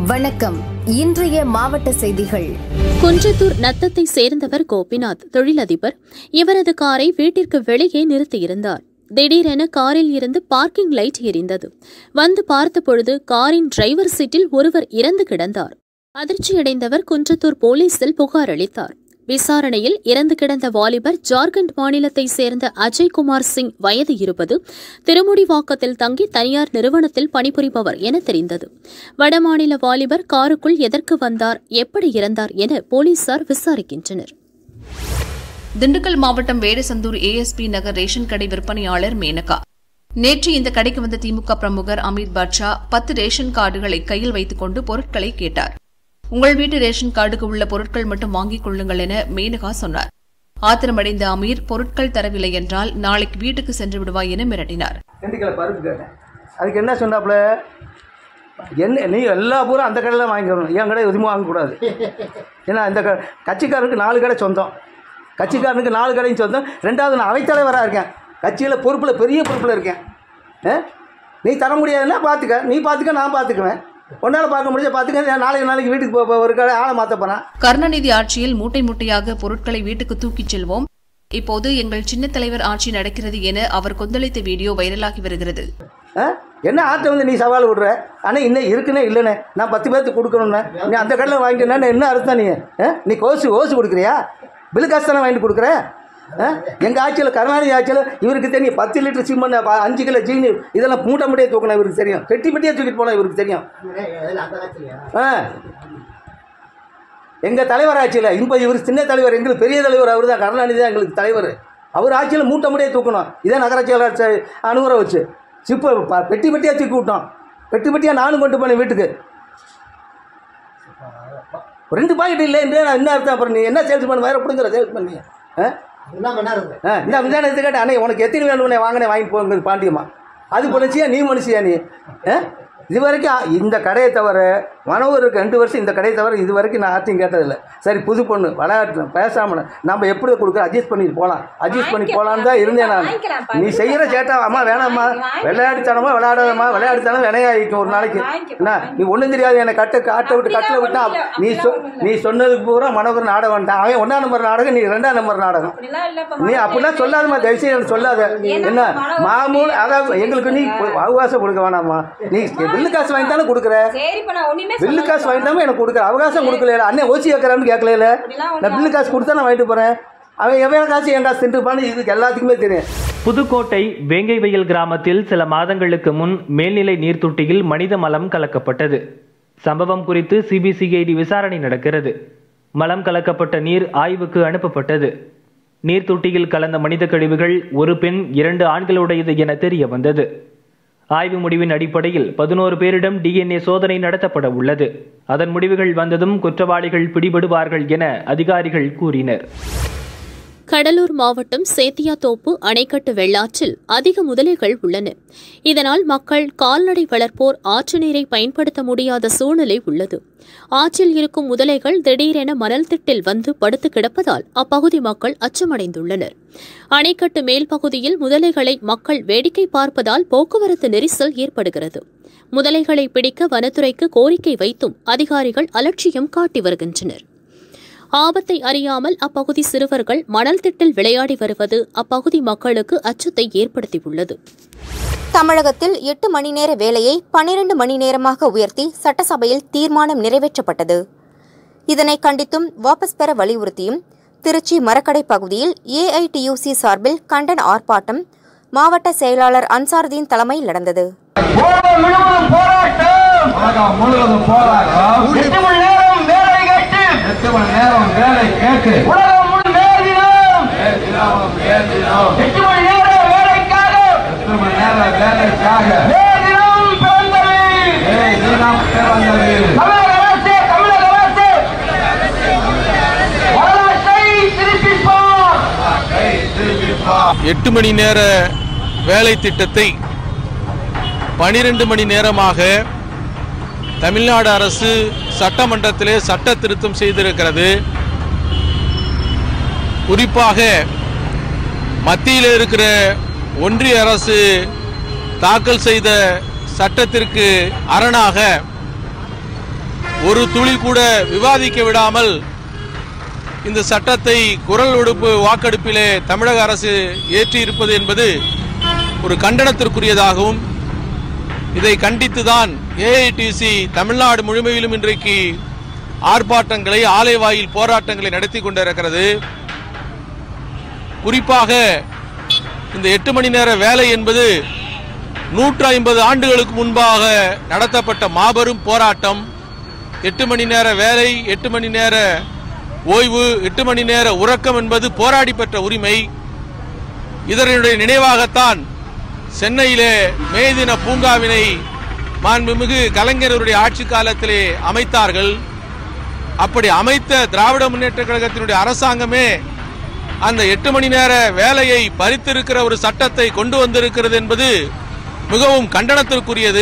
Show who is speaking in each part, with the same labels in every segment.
Speaker 1: வணக்கம் இன்றைய மாவட்ட செய்திகள்
Speaker 2: குன்றத்தூர் நத்தத்தை சேர்ந்தவர் கோபிநாத் தொழிலதிபர் இவரது காரை வீட்டிற்கு வெளியே நிறுத்தியிருந்தார் திடீரென காரில் இருந்து பார்க்கிங் லைட் எரிந்தது வந்து பார்த்தபொழுது காரின் டிரைவர் சீட்டில் ஒருவர் இறந்து கிடந்தார் அதிர்ச்சியடைந்தவர் குன்றத்தூர் போலீசில் புகார் அளித்தார் விசாரணையில் இறந்து கிடந்த வாலிபர் ஜார்க்கண்ட் மாநிலத்தை சேர்ந்த அஜய்குமார் சிங் வயது இருபது திருமுடிவாக்கத்தில் தங்கி தனியார் நிறுவனத்தில் பணிபுரிபவர் என தெரிந்தது வடமாநில வாலிபர் காருக்குள் எதற்கு வந்தார் எப்படி இறந்தார் என போலீசார் விசாரிக்கின்றனர்
Speaker 3: திண்டுக்கல் மாவட்டம் வேடசந்தூர் ஏஎஸ்பி நகர் ரேஷன் கடை விற்பனையாளர் மேனகா நேற்று இந்த கடைக்கு வந்த திமுக பிரமுகர் அமித் பாட்ஷா பத்து ரேஷன் கார்டுகளை கையில் வைத்துக் கொண்டு பொருட்களை கேட்டார் உங்கள் வீட்டு ரேஷன் கார்டுக்கு உள்ள பொருட்கள் மட்டும் வாங்கிக் கொள்ளுங்கள் என மேனகா சொன்னார் ஆத்திரமடைந்த அமீர் பொருட்கள் தரவில்லை என்றால் நாளைக்கு வீட்டுக்கு சென்று விடுவாய் என மிரட்டினார்
Speaker 4: ரெண்டு கிலோ பருப்பு கேட்டேன் அதுக்கு என்ன சொன்னாப்புல என்ன நீ எல்லா பூரா அந்த கடையில் வாங்கிக்கணும் என் கடை எதுவுமே வாங்கக்கூடாது ஏன்னா இந்த க கட்சிக்காரனுக்கு நாலு கடை சொந்தம் கட்சிக்காரனுக்கு நாலு கடையும் சொந்தம் ரெண்டாவது நான் அவைத்தலைவராக இருக்கேன் கட்சியில் பொறுப்பில் பெரிய பொறுப்பில் இருக்கேன் ஆ? நீ தர முடியாதுன்னா பார்த்துக்க நீ பார்த்துக்க நான் பார்த்துக்குவேன் உன்னால் பார்க்க முடிஞ்சா பார்த்துக்க நாளைக்கு நாளைக்கு வீட்டுக்கு போ- போ- ஒரு கடை ஆளை மாற்ற போகிறேன்
Speaker 3: கருணாநிதி ஆட்சியில் மூட்டை மூட்டையாக பொருட்களை வீட்டுக்கு தூக்கிச் செல்வோம் இப்போது எங்கள் சின்ன தலைவர் ஆட்சி நடக்கிறது என அவர் கொந்தளித்த வீடியோ வைரலாகி வருகிறது
Speaker 4: ஆ? என்ன ஆட்டை வந்து நீ சவால் விடுற ஆனால் இன்னும் இருக்குன்னே இல்லைண்ணே நான் பத்து பேர்த்துக்கு கொடுக்கணுண்ணே நீ அந்த கடையில் வாங்கிக்கணும்னா என்ன அர்த்தம் நீ ஆ? நீ கோசு ஓசு கொடுக்குறியா பில்லு காசு தானே வாங்கிட்டு கொடுக்குற எங்கள் ஆட்சியில் கருணாநிதி ஆட்சியில் இவருக்கு தெரியும் பத்து லிட்டர் சிம்மன் அஞ்சு கிலோ ஜீனி இதெல்லாம் மூட்டை மூட்டையை தூக்கணும் இவருக்கு தெரியும் பெட்டி பெட்டியாக தூக்கிட்டு போனால் இவருக்கு தெரியும் ஆ எங்கள் தலைவர் ஆட்சியில் இப்போ இவர் சின்ன தலைவர் எங்களுக்கு பெரிய தலைவர் அவர் தான் கருணாநிதி தான் எங்களுக்கு தலைவர் அவர் ஆட்சியில் மூட்டை மூட்டையை தூக்கணும் இதான் நகர செயலாளர் செ- அணுகுற வச்சு சிப்ப ப- பெட்டி பெட்டியாக தூக்கி விட்டோம் பெட்டி பெட்டியாக நானும் கொண்டு போனேன் வீட்டுக்கு ரெண்டு பாக்கெட் இல்லை என்று நான் என்ன அர்த்தம் அப்புறம் நீ என்ன சேல்ஸ் பண்ண வேறு பிடுங்குற சேல்ஸ் பண்ணி ஆ ஆ இந்த இந்த எடுத்துக்கிட்ட அண்ணே உனக்கு எத்தனை வேணும்னே வாங்கினே வாங்கிட்டு போங்க பாண்டியம்மா அது மனுஷியா நீ மனுஷியா நீ ஆ? இது வரைக்கும் ஆ- இந்த கடையை தவிர மனோகருக்கு ரெண்டு வருஷம் இந்த கடையை தவிர இது வரைக்கும் நான் ஆர்த்தியும் கேட்டதில்லை சரி புது பொண்ணு விளையாட்டு பேசாமல் நம்ம எப்படி கொடுக்குற அட்ஜஸ்ட் பண்ணிட்டு போகலாம் அட்ஜஸ்ட் பண்ணி போகலான்னு தான் இருந்தேன் நான் நீ செய்கிற சேட்டா அம்மா வேணாம்மா விளையாட்டுத்தனமா விளையாடாதம்மா விளையாட்டுத்தனம் வினையாகிக்கும் ஒரு நாளைக்கு என்ன நீ ஒன்றும் தெரியாது என்னை கட்ட காட்ட விட்டு கட்டில் விட்டா நீ சொ நீ சொன்னதுக்கு பூரா மனோகர் நாடகம் வந்துட்டான் அவன் ஒன்றாம் நம்பர் நாடகம் நீ ரெண்டாம் நம்பர் நாடகம் நீ அப்படிலாம் சொல்லாதம்மா தயவுசெய்து எனக்கு சொல்லாத என்ன மாமூல் அதாவது எங்களுக்கு நீ அவகாசம் கொடுக்க வேணாம்மா நீ பில்லு காசு வாங்கி தானே கொடுக்குற
Speaker 5: சரிப்பா நான் ஒண்ணுமே
Speaker 4: பில்லு காசு வாங்கி தானே எனக்கு கொடுக்குற அவகாசம் கொடுக்கல அண்ணன் ஓசி கேட்குறான்னு கேட்கல நான் பில்லு காசு கொடுத்தா நான் வாங்கிட்டு போகிறேன் அவன் எவ்வளோ காசு என் காசு தின்றுப்பான்னு இதுக்கு எல்லாத்துக்குமே தெரியும்
Speaker 6: புதுக்கோட்டை வேங்கைவயல் கிராமத்தில் சில மாதங்களுக்கு முன் மேல்நிலை நீர்த்தொட்டியில் மனித மலம் கலக்கப்பட்டது சம்பவம் குறித்து சிபிசிஐடி விசாரணை நடக்கிறது மலம் கலக்கப்பட்ட நீர் ஆய்வுக்கு அனுப்பப்பட்டது நீர்த்தொட்டியில் கலந்த மனித கழிவுகள் ஒரு பெண் இரண்டு ஆண்களுடையது என தெரிய வந்தது ஆய்வு முடிவின் அடிப்படையில் பதினோரு பேரிடம் டிஎன்ஏ சோதனை நடத்தப்பட உள்ளது அதன் முடிவுகள் வந்ததும் குற்றவாளிகள் பிடிபடுவார்கள் என அதிகாரிகள் கூறினர்
Speaker 2: கடலூர் மாவட்டம் சேத்தியாத்தோப்பு அணைக்கட்டு வெள்ளாற்றில் அதிக முதலைகள் உள்ளன இதனால் மக்கள் கால்நடை வளர்ப்போர் ஆற்று நீரை பயன்படுத்த முடியாத சூழ்நிலை உள்ளது ஆற்றில் இருக்கும் முதலைகள் திடீரென மணல் திட்டில் வந்து படுத்து கிடப்பதால் அப்பகுதி மக்கள் அச்சமடைந்துள்ளனர் அணைக்கட்டு மேல் பகுதியில் முதலைகளை மக்கள் வேடிக்கை பார்ப்பதால் போக்குவரத்து நெரிசல் ஏற்படுகிறது முதலைகளை பிடிக்க வனத்துறைக்கு கோரிக்கை வைத்தும் அதிகாரிகள் அலட்சியம் காட்டி வருகின்றனர் ஆபத்தை அறியாமல் அப்பகுதி சிறுவர்கள் மணல் திட்டில் விளையாடி வருவது அப்பகுதி மக்களுக்கு அச்சத்தை ஏற்படுத்தியுள்ளது
Speaker 7: தமிழகத்தில் எட்டு மணி நேர வேலையை பனிரெண்டு மணி நேரமாக உயர்த்தி சட்டசபையில் தீர்மானம் நிறைவேற்றப்பட்டது இதனை கண்டித்தும் வாபஸ் பெற வலியுறுத்தியும் திருச்சி மரக்கடை பகுதியில் ஏஐடியூசி சார்பில் கண்டன ஆர்ப்பாட்டம் மாவட்ட செயலாளர் அன்சாருதீன் தலைமையில் நடந்தது
Speaker 8: உலகம் முழுவதும் போராட்டம் உலகம் முழுவதும் போராட்டம் எட்டு மணி நேரம் வேலை கேட்டு எட்டு மணி நேரம் வேலை கேட்டு உலகம் முழு மேதினம் எட்டு மணி நேரம் வேலைக்காக எட்டு மணி நேரம் வேலைக்காக மேதினம் பிறந்தது மேதினம் பிறந்தது தமிழக அரசு தமிழக அரசு வரலாற்றை திருப்பிப்பார்
Speaker 9: எட்டு மணி நேர வேலை திட்டத்தை பனிரெண்டு மணி நேரமாக தமிழ்நாடு அரசு சட்டமன்றத்திலே சட்ட திருத்தம் செய்திருக்கிறது குறிப்பாக மத்தியில் இருக்கிற ஒன்றிய அரசு தாக்கல் செய்த சட்டத்திற்கு அரணாக ஒரு துளி கூட விவாதிக்க விடாமல் இந்த சட்டத்தை குரல் ஒடுப்பு வாக்கெடுப்பிலே தமிழக அரசு ஏற்றி இருப்பது என்பது ஒரு கண்டனத்திற்குரியதாகவும் இதை கண்டித்துதான் ஏஐடிசி தமிழ்நாடு முழுமையிலும் இன்றைக்கு ஆர்ப்பாட்டங்களை ஆலைவாயில் போராட்டங்களை நடத்தி கொண்டிருக்கிறது குறிப்பாக இந்த எட்டு மணி நேர வேலை என்பது நூற்று ஐம்பது ஆண்டுகளுக்கு முன்பாக நடத்தப்பட்ட மாபெரும் போராட்டம் எட்டு மணி நேர வேலை எட்டு மணி நேர ஓய்வு எட்டு மணி நேர உறக்கம் என்பது போராடி பெற்ற உரிமை இதனுடைய நினைவாகத்தான் சென்னையிலே மே தின பூங்காவினை மாண்புமிகு கலைஞருடைய ஆட்சி காலத்திலே அமைத்தார்கள் அப்படி அமைத்த திராவிட முன்னேற்ற கழகத்தினுடைய அரசாங்கமே அந்த எட்டு மணி நேர வேலையை பறித்திருக்கிற ஒரு சட்டத்தை கொண்டு வந்திருக்கிறது என்பது மிகவும் கண்டனத்திற்குரியது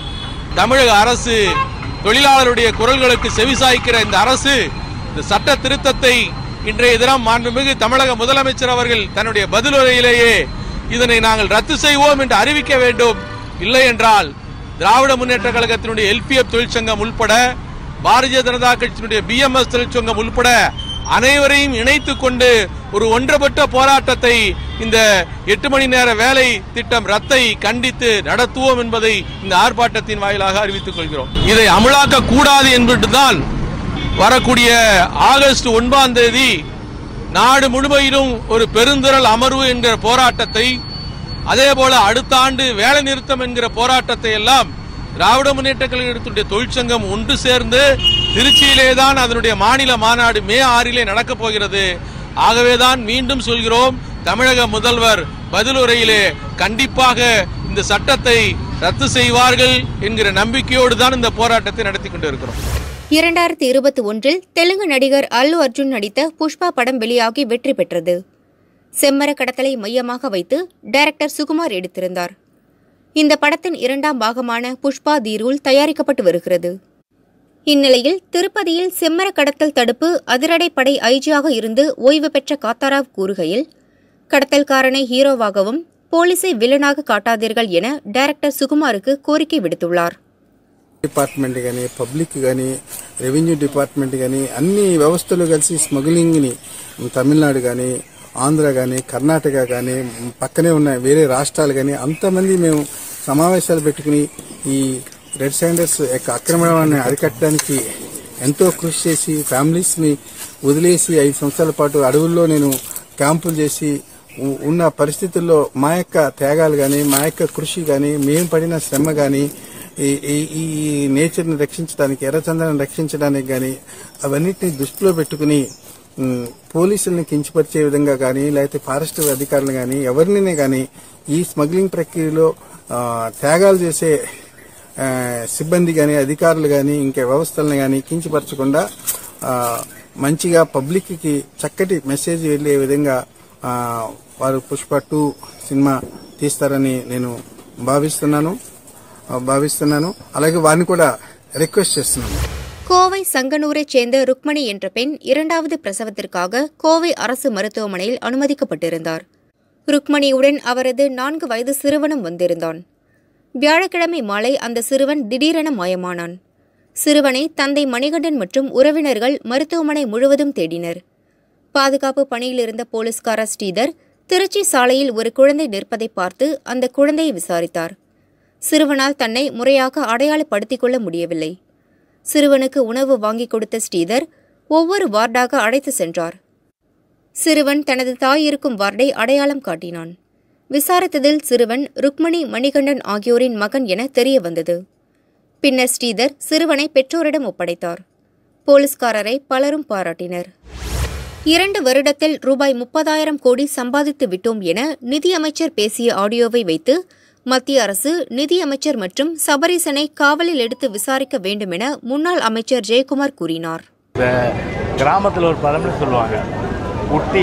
Speaker 9: தமிழக அரசு தொழிலாளருடைய குரல்களுக்கு செவிசாய்க்கிற இந்த அரசு இந்த சட்ட திருத்தத்தை இன்றைய தினம் மாண்புமிகு தமிழக முதலமைச்சர் அவர்கள் தன்னுடைய பதிலுரையிலேயே இதனை நாங்கள் ரத்து செய்வோம் என்று அறிவிக்க வேண்டும் இல்லை என்றால் திராவிட முன்னேற்ற கழகத்தினுடைய எல்பிஎஃப் தொழிற்சங்கம் உள்பட பாரதிய ஜனதா கட்சியினுடைய பிஎம்எஸ் தொழிற்சங்கம் உள்பட அனைவரையும் இணைத்துக் கொண்டு ஒரு ஒன்றுபட்ட போராட்டத்தை இந்த எட்டு மணி நேர வேலை திட்டம் ரத்தை கண்டித்து நடத்துவோம் என்பதை இந்த ஆர்ப்பாட்டத்தின் வாயிலாக அறிவித்துக் கொள்கிறோம் இதை அமலாக்க கூடாது என்பதுதான் வரக்கூடிய ஆகஸ்ட் ஒன்பதாம் தேதி நாடு முழுமையிலும் ஒரு பெருந்திரள் அமர்வு என்கிற போராட்டத்தை அதே போல அடுத்த ஆண்டு வேலை நிறுத்தம் என்கிற போராட்டத்தை எல்லாம் திராவிட முன்னேற்ற கழகத்தினுடைய தொழிற்சங்கம் ஒன்று சேர்ந்து திருச்சியிலே தான் அதனுடைய மாநில மாநாடு மே ஆறிலே நடக்கப் போகிறது ஆகவேதான் மீண்டும் சொல்கிறோம் தமிழக முதல்வர் பதிலுரையிலே கண்டிப்பாக இந்த சட்டத்தை ரத்து செய்வார்கள் என்கிற நம்பிக்கையோடு தான் இந்த போராட்டத்தை நடத்தி கொண்டிருக்கிறோம்
Speaker 7: இரண்டாயிரத்தி இருபத்தி ஒன்றில் தெலுங்கு நடிகர் அல்லு அர்ஜுன் நடித்த புஷ்பா படம் வெளியாகி வெற்றி பெற்றது செம்மர கடத்தலை மையமாக வைத்து டைரக்டர் சுகுமார் எடுத்திருந்தார் இந்த படத்தின் இரண்டாம் பாகமான புஷ்பா தி ரூல் தயாரிக்கப்பட்டு வருகிறது இந்நிலையில் திருப்பதியில் செம்மர கடத்தல் தடுப்பு அதிரடைப்படை ஐஜியாக இருந்து ஓய்வு பெற்ற காத்தாராவ் கூறுகையில் கடத்தல்காரனை ஹீரோவாகவும் போலீஸை வில்லனாக காட்டாதீர்கள் என டைரக்டர் சுகுமாருக்கு கோரிக்கை விடுத்துள்ளார்
Speaker 5: డిపార్ట్మెంట్ కానీ పబ్లిక్ కానీ రెవెన్యూ డిపార్ట్మెంట్ కానీ అన్ని వ్యవస్థలు కలిసి స్మగ్లింగ్ని తమిళనాడు కానీ ఆంధ్ర కానీ కర్ణాటక కానీ పక్కనే ఉన్న వేరే రాష్ట్రాలు కానీ అంతమంది మేము సమావేశాలు పెట్టుకుని ఈ రెడ్ సైండర్స్ యొక్క అక్రమణాన్ని అరికట్టడానికి ఎంతో కృషి చేసి ఫ్యామిలీస్ ని వదిలేసి ఐదు సంవత్సరాల పాటు అడవుల్లో నేను క్యాంపులు చేసి ఉ- ఉన్న పరిస్థితుల్లో మా యొక్క త్యాగాలు కానీ మా యొక్క కృషి కానీ మేము పడిన శ్రమ కానీ ఈ ఈ- ఈ నేచర్ని రక్షించడానికి ఎర్రచందనాన్ని రక్షించడానికి కానీ అవన్నిటిని దృష్టిలో పెట్టుకుని ఉమ్, పోలీసుల్ని కించపరిచే విధంగా కానీ లేకపోతే ఫారెస్ట్ అధికారులు కానీ ఎవరిని కానీ ఈ స్మగ్లింగ్ ప్రక్రియలో ఆ, త్యాగాలు చేసే ఆ, సిబ్బంది కానీ అధికారులు కానీ ఇంకా వ్యవస్థలను కానీ కించపరచకుండా ఆ, మంచిగా పబ్లిక్ కి చక్కటి మెసేజ్ వెళ్లే విధంగా ఆ, వారు పుష్ప టూ సినిమా తీస్తారని నేను భావిస్తున్నాను ఆ, భావిస్తున్నాను అలాగే వారిని కూడా రిక్వెస్ట్ చేస్తున్నాను
Speaker 7: கோவை சங்கனூரைச் சேர்ந்த ருக்மணி என்ற பெண் இரண்டாவது பிரசவத்திற்காக கோவை அரசு மருத்துவமனையில் அனுமதிக்கப்பட்டிருந்தார் ருக்மணியுடன் அவரது நான்கு வயது சிறுவனும் வந்திருந்தான் வியாழக்கிழமை மாலை அந்த சிறுவன் திடீரென மாயமானான் சிறுவனை தந்தை மணிகண்டன் மற்றும் உறவினர்கள் மருத்துவமனை முழுவதும் தேடினர் பாதுகாப்பு பணியில் இருந்த போலீஸ்காரர் ஸ்ரீதர் திருச்சி சாலையில் ஒரு குழந்தை நிற்பதை பார்த்து அந்த குழந்தையை விசாரித்தார் சிறுவனால் தன்னை முறையாக அடையாளப்படுத்திக் கொள்ள முடியவில்லை சிறுவனுக்கு உணவு வாங்கிக் கொடுத்த ஸ்ரீதர் ஒவ்வொரு வார்டாக அழைத்து சென்றார் சிறுவன் தனது தாய் இருக்கும் வார்டை அடையாளம் காட்டினான் விசாரித்ததில் சிறுவன் ருக்மணி மணிகண்டன் ஆகியோரின் மகன் என தெரிய வந்தது பின்னர் ஸ்ரீதர் சிறுவனை பெற்றோரிடம் ஒப்படைத்தார் போலீஸ்காரரை பலரும் பாராட்டினர் இரண்டு வருடத்தில் ரூபாய் முப்பதாயிரம் கோடி சம்பாதித்து விட்டோம் என நிதியமைச்சர் பேசிய ஆடியோவை வைத்து மத்திய அரசு நிதியமைச்சர் மற்றும் சபரீசனை காவலில் எடுத்து விசாரிக்க வேண்டும் என முன்னாள் அமைச்சர் ஜெயக்குமார் கூறினார்
Speaker 10: இந்த கிராமத்தில் ஒரு பழமொழி சொல்லுவாங்க குட்டி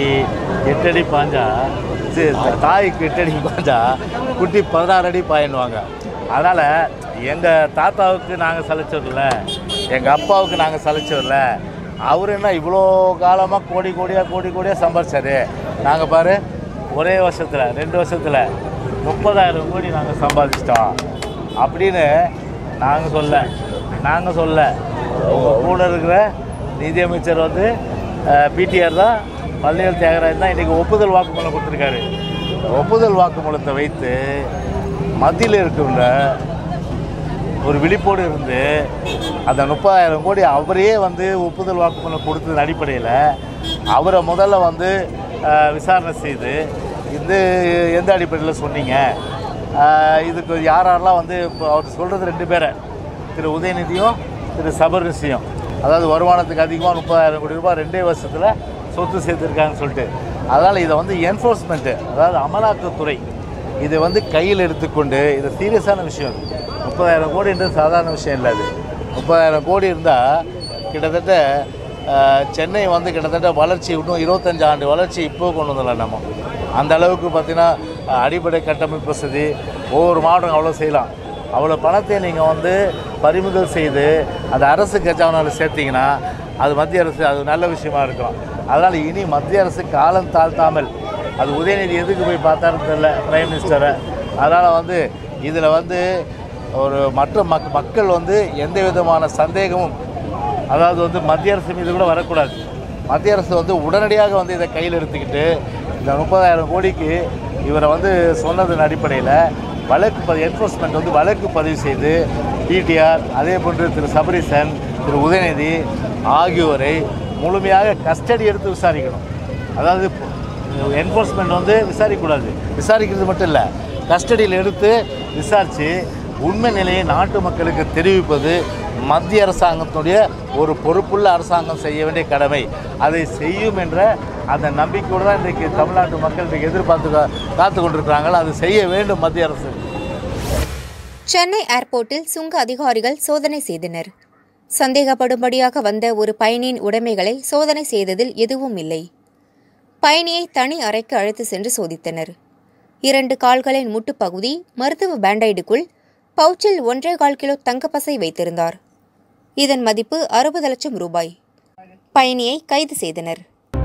Speaker 10: எட்டடி பாஞ்சா சி, தாய்க்கு எட்டடி பாஞ்சா குட்டி பதினாறு அடி பாயின்னுவாங்க அதனால் எங்கள் தாத்தாவுக்கு நாங்கள் சலைச்சவரில்ல எங்கள் அப்பாவுக்கு நாங்கள் சலைச்சவரில்ல அவர் என்ன இவ்வளோ காலமாக கோடி கோடியாக கோடி கோடியாக சம்பாதிச்சாரு நாங்கள் பாரு ஒரே வருஷத்தில் ரெண்டு வருஷத்தில் முப்பதாயிரம் கோடி நாங்கள் சம்பாதிச்சிட்டோம் அப்படின்னு நாங்கள் சொல்ல நாங்கள் சொல்ல உங்கள் கூட இருக்கிற நிதியமைச்சர் வந்து பிடிஆர் தான் பழனிவேல் தியாகராஜன் தான் இன்றைக்கி ஒப்புதல் வாக்குமூலம் கொடுத்துருக்காரு இந்த ஒப்புதல் வாக்குமூலத்தை வைத்து மத்தியில் இருக்கின்ற ஒரு விழிப்போடு இருந்து அந்த முப்பதாயிரம் கோடி அவரே வந்து ஒப்புதல் வாக்குமூலம் கொடுத்ததன் அடிப்படையில் அவரை முதல்ல வந்து அஹ், விசாரணை செய்து இது எந்த அடிப்படையில் சொன்னீங்க அஹ், இதுக்கு யார் யாரெல்லாம் வந்து இப்போ அவர் சொல்கிறது ரெண்டு பேரை திரு உதயநிதியும் திரு சபர்னிசியும் அதாவது வருமானத்துக்கு அதிகமாக முப்பதாயிரம் கோடி ரூபாய் ரெண்டே வருஷத்தில் சொத்து சேர்த்துருக்காங்கன்னு சொல்லிட்டு அதனால் இதை வந்து என்ஃபோர்ஸ்மெண்ட்டு அதாவது அமலாக்கத்துறை இதை வந்து கையில் எடுத்துக்கொண்டு இது சீரியஸான விஷயம் இது. முப்பதாயிரம் கோடின்றது சாதாரண விஷயம் இல்லை அது முப்பதாயிரம் கோடி இருந்தால் கிட்டத்தட்ட அஹ், சென்னை வந்து கிட்டத்தட்ட வளர்ச்சி இன்னும் இருபத்தஞ்சு ஆண்டு வளர்ச்சி இப்போ கொண்டு வந்துடலாம் நம்ம அந்த அளவுக்கு பார்த்தீங்கன்னா அஹ், அடிப்படை கட்டமைப்பு வசதி ஒவ்வொரு மாவட்டம் அவ்வளோ செய்யலாம் அவ்வளோ பணத்தை நீங்கள் வந்து பறிமுதல் செய்து அந்த அரசு கஜானாவில் சேர்த்தீங்கன்னா அது மத்திய அரசு அது நல்ல விஷயமா இருக்கும் அதனால் இனி மத்திய அரசு காலம் தாழ்த்தாமல் அது உதயநிதி எதுக்கு போய் பார்த்தாருன்னு தெரியல பிரைம் மினிஸ்டரை அதனால் வந்து இதில் வந்து ஒரு மற்ற மக் மக்கள் வந்து எந்த விதமான சந்தேகமும் அதாவது வந்து மத்திய அரசு மீது கூட வரக்கூடாது மத்திய அரசு வந்து உடனடியாக வந்து இதை கையில் எடுத்துக்கிட்டு இந்த முப்பதாயிரம் கோடிக்கு இவரை வந்து சொன்னதன் அடிப்படையில் வழக்கு பதிவு என்ஃபோர்ஸ்மெண்ட் வந்து வழக்கு பதிவு செய்து டிடிஆர் அதே போன்று திரு சபரீசன் திரு உதயநிதி ஆகியோரை முழுமையாக கஸ்டடி எடுத்து விசாரிக்கணும் அதாவது என்ஃபோர்ஸ்மெண்ட் வந்து விசாரிக்கக்கூடாது விசாரிக்கிறது மட்டும் இல்லை கஸ்டடியில் எடுத்து விசாரித்து உண்மை நிலையை நாட்டு மக்களுக்கு தெரிவிப்பது மத்திய அரசாங்கத்துடைய ஒரு பொறுப்புள்ள அரசாங்கம் செய்ய வேண்டிய கடமை அதை செய்யும் என்ற அந்த நம்பிக்கையோடு தான் இன்றைக்கு தமிழ்நாட்டு மக்கள் இன்றைக்கு எதிர்பார்த்து கா- காத்து கொண்டிருக்கிறாங்கள் அது செய்ய வேண்டும் மத்திய அரசு
Speaker 7: சென்னை ஏர்போர்ட்டில் சுங்க அதிகாரிகள் சோதனை செய்தனர் சந்தேகப்படும்படியாக வந்த ஒரு பயணியின் உடைமைகளை சோதனை செய்ததில் எதுவும் இல்லை பயணியை தனி அறைக்கு அழைத்து சென்று சோதித்தனர் இரண்டு கால்களின் முட்டுப்பகுதி மருத்துவ பேண்டைடுக்குள் பவுச்சில் ஒன்றே கால் கிலோ தங்கப்பசை வைத்திருந்தார் இதன் மதிப்பு அறுபது லட்சம் ரூபாய் பயணியை கைது செய்தனர்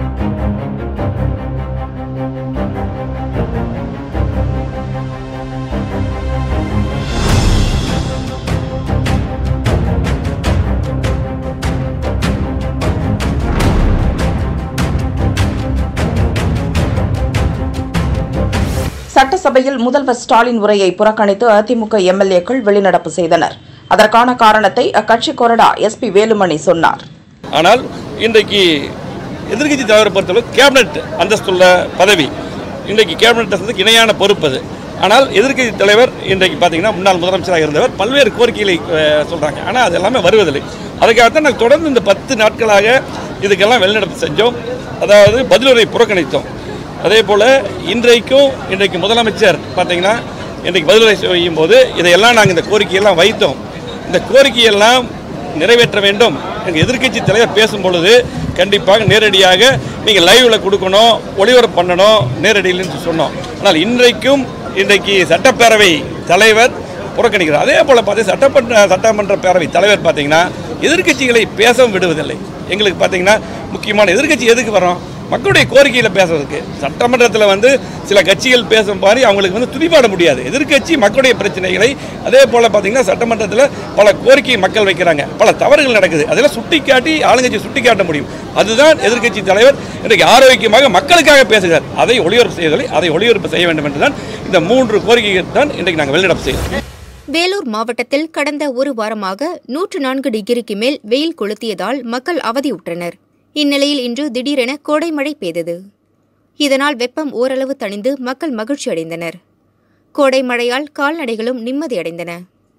Speaker 11: சட்டசபையில் முதல்வர் ஸ்டாலின் உரையை புறக்கணித்து அதிமுக எம்எல்ஏக்கள் வெளிநடப்பு செய்தனர் அதற்கான காரணத்தை அக்கட்சி கொறடா எஸ்பி வேலுமணி சொன்னார்
Speaker 12: ஆனால் இன்றைக்கு எதிர்க்கட்சி தலைவரை பொறுத்தளவு கேபினட் அந்தஸ்துள்ள பதவி இன்றைக்கு கேபினட் அந்தஸ்துக்கு இணையான பொறுப்பு அது ஆனால் எதிர்க்கட்சி தலைவர் இன்றைக்கு பார்த்தீங்கன்னா முன்னாள் முதலமைச்சராக இருந்தவர் பல்வேறு கோரிக்கைகளை சொல்கிறாங்க ஆனால் அது எல்லாமே வருவதில்லை அதுக்காகத்தான் நாங்கள் தொடர்ந்து இந்த பத்து நாட்களாக இதுக்கெல்லாம் வெளிநடப்பு செஞ்சோம் அதாவது பதிலுரை புறக்கணித்தோம் அதே போல் இன்றைக்கும் இன்றைக்கு முதலமைச்சர் பார்த்தீங்கன்னா இன்றைக்கு பதிலுரை செய்யும் போது இதையெல்லாம் நாங்கள் இந்த கோரிக்கையெல்லாம் வைத்தோம் இந்த கோரிக்கையெல்லாம் நிறைவேற்ற வேண்டும் எங்கள் எதிர்க்கட்சி தலைவர் பேசும் பொழுது கண்டிப்பாக நேரடியாக நீங்கள் லைவில் கொடுக்கணும் ஒளிபரப்பு பண்ணணும் நேரடியில் சொன்னோம் ஆனால் இன்றைக்கும் இன்றைக்கு சட்டப்பேரவை தலைவர் புறக்கணிக்கிறார் அதே போல் பார்த்து சட்டமன்ற சட்டமன்ற பேரவை தலைவர் பார்த்தீங்கன்னா எதிர்க்கட்சிகளை பேசவும் விடுவதில்லை எங்களுக்கு பார்த்தீங்கன்னா முக்கியமான எதிர்க்கட்சி எதுக்கு வரோம் மக்களுடைய கோரிக்கையில் பேசுறதுக்கு சட்டமன்றத்தில் வந்து சில கட்சிகள் பேசும் மாதிரி அவங்களுக்கு வந்து துதிப்பாட முடியாது எதிர்க்கட்சி மக்களுடைய பிரச்சனைகளை அதே போல் பார்த்தீங்கன்னா சட்டமன்றத்தில் பல கோரிக்கை மக்கள் வைக்கிறாங்க பல தவறுகள் நடக்குது அதெல்லாம் சுட்டிக்காட்டி ஆளுங்கட்சி சுட்டிக்காட்ட முடியும் அதுதான் எதிர்க்கட்சி தலைவர் இன்றைக்கு ஆரோக்கியமாக மக்களுக்காக பேசுகிறார் அதை ஒளிபரப்பு செய்வதில்லை அதை ஒளிபரப்பு செய்ய வேண்டும் என்று தான் இந்த மூன்று கோரிக்கைகள் தான் இன்றைக்கு நாங்கள் வெளிநடப்பு செய்கிறோம்
Speaker 7: வேலூர் மாவட்டத்தில் கடந்த ஒரு வாரமாக நூற்று நான்கு டிகிரிக்கு மேல் வெயில் கொளுத்தியதால் மக்கள் அவதியுற்றனர் இந்நிலையில் இன்று திடீரென கோடை மழை பெய்தது இதனால் வெப்பம் ஓரளவு தணிந்து மக்கள் மகிழ்ச்சி அடைந்தனர் கோடை மழையால் கால்நடைகளும் நிம்மதியடைந்தன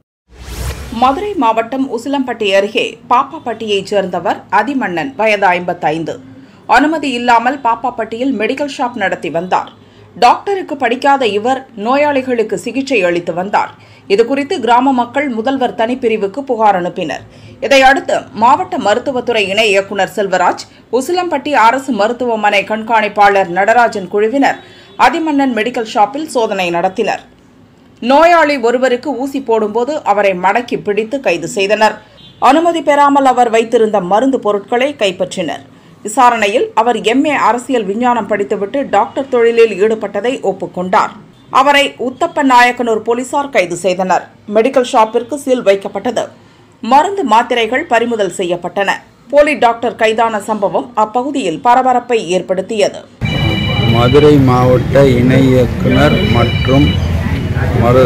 Speaker 11: மதுரை மாவட்டம் உசிலம்பட்டி அருகே பாப்பாப்பட்டியைச் சேர்ந்தவர் அதிமன்னன் வயது ஐம்பத்தைந்து அனுமதி இல்லாமல் பாப்பாப்பட்டியில் மெடிக்கல் ஷாப் நடத்தி வந்தார் டாக்டருக்கு படிக்காத இவர் நோயாளிகளுக்கு சிகிச்சை அளித்து வந்தார் இதுகுறித்து கிராம மக்கள் முதல்வர் தனிப்பிரிவுக்கு புகார் அனுப்பினர் இதையடுத்து மாவட்ட மருத்துவத்துறை இணை இயக்குநர் செல்வராஜ் உசிலம்பட்டி அரசு மருத்துவமனை கண்காணிப்பாளர் நடராஜன் குழுவினர் அதிமன்னன் மெடிக்கல் ஷாப்பில் சோதனை நடத்தினர் நோயாளி ஒருவருக்கு ஊசி போடும்போது அவரை மடக்கி பிடித்து கைது செய்தனர் அனுமதி பெறாமல் அவர் வைத்திருந்த மருந்து பொருட்களை கைப்பற்றினர் விசாரணையில் அவர் எம்ஏ அரசியல் விஞ்ஞானம் படித்துவிட்டு டாக்டர் தொழிலில் ஈடுபட்டதை ஒப்புக்கொண்டார் அவரை உத்தப்ப நாயக்கனூர் போலீசார் கைது செய்தனர் மெடிக்கல் ஷாப்பிற்கு சீல் வைக்கப்பட்டது மருந்து மாத்திரைகள் பறிமுதல் செய்யப்பட்டன போலி டாக்டர் கைதான சம்பவம் அப்பகுதியில் பரபரப்பை ஏற்படுத்தியது
Speaker 13: மதுரை மாவட்ட இணை இயக்குனர் மற்றும் மரு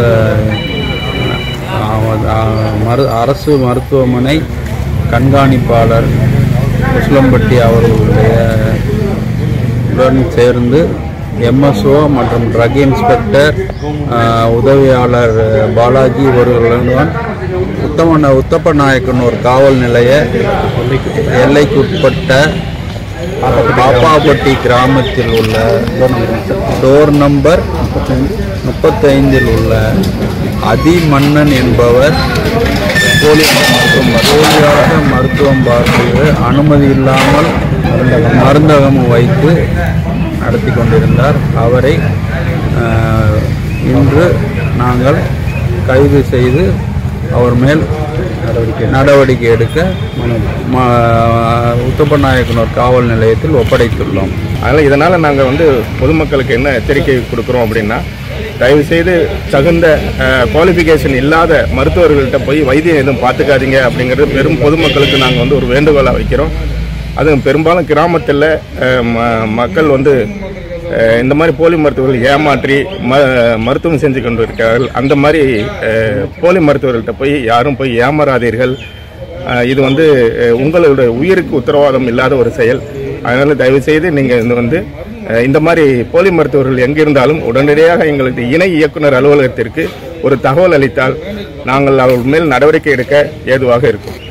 Speaker 13: ஆ- மரு அரசு மருத்துவமனை கண்காணிப்பாளர் உசிலம்பட்டி அவர்களுடைய உடன் சேர்ந்து எம்எஸ்ஓ மற்றும் ட்ரக் இன்ஸ்பெக்டர் ஆ, உதவியாளர் பாலாஜி இவர்களுடன் உத்தம உத்தப்ப நாயக்கனூர் காவல் நிலைய எல்லைக்குட்பட்ட பாப்பாப்பட்டி கிராமத்தில் உள்ள டோர் நம்பர் முப்பத்தைந்தில் உள்ள அதிமன்னன் என்பவர் போலி போலியாக மருத்துவம் பார்த்து அனுமதி இல்லாமல் மருந்தகம் வைத்து நடத்தி கொண்டிருந்தார் அவரை ஆஹ், இன்று நாங்கள் கைது செய்து அவர் மேல் நடவடிக்கை நடவடிக்கை எடுக்க ம- உத்தப்பநாயக்கனூர் காவல் நிலையத்தில் ஒப்படைத்துள்ளோம்
Speaker 14: அதனால் இதனால் நாங்கள் வந்து பொதுமக்களுக்கு என்ன எச்சரிக்கை கொடுக்குறோம் அப்படின்னா தயவுசெய்து தகுந்த குவாலிஃபிகேஷன் இல்லாத மருத்துவர்கள்ட்ட போய் வைத்தியம் எதுவும் பார்த்துக்காதீங்க அப்படிங்கிறது பெரும் பொதுமக்களுக்கு நாங்கள் வந்து ஒரு வேண்டுகோளாக வைக்கிறோம் அதுவும் பெரும்பாலும் கிராமத்தில் அஹ், ம- மக்கள் வந்து அஹ், இந்த மாதிரி போலி மருத்துவர்கள் ஏமாற்றி ம மருத்துவம் செஞ்சு கொண்டு இருக்கிறார்கள் அந்த மாதிரி அஹ், போலி மருத்துவர்கள்ட்ட போய் யாரும் போய் ஏமாறாதீர்கள் அஹ், இது வந்து அஹ், உங்களுடைய உயிருக்கு உத்தரவாதம் இல்லாத ஒரு செயல் அதனால் தயவுசெய்து நீங்கள் இது வந்து அஹ், இந்த மாதிரி போலி மருத்துவர்கள் எங்கிருந்தாலும் உடனடியாக எங்களுக்கு இணை இயக்குனர் அலுவலகத்திற்கு ஒரு தகவல் அளித்தால் நாங்கள் அவர்கள் மேல் நடவடிக்கை எடுக்க ஏதுவாக இருக்கும்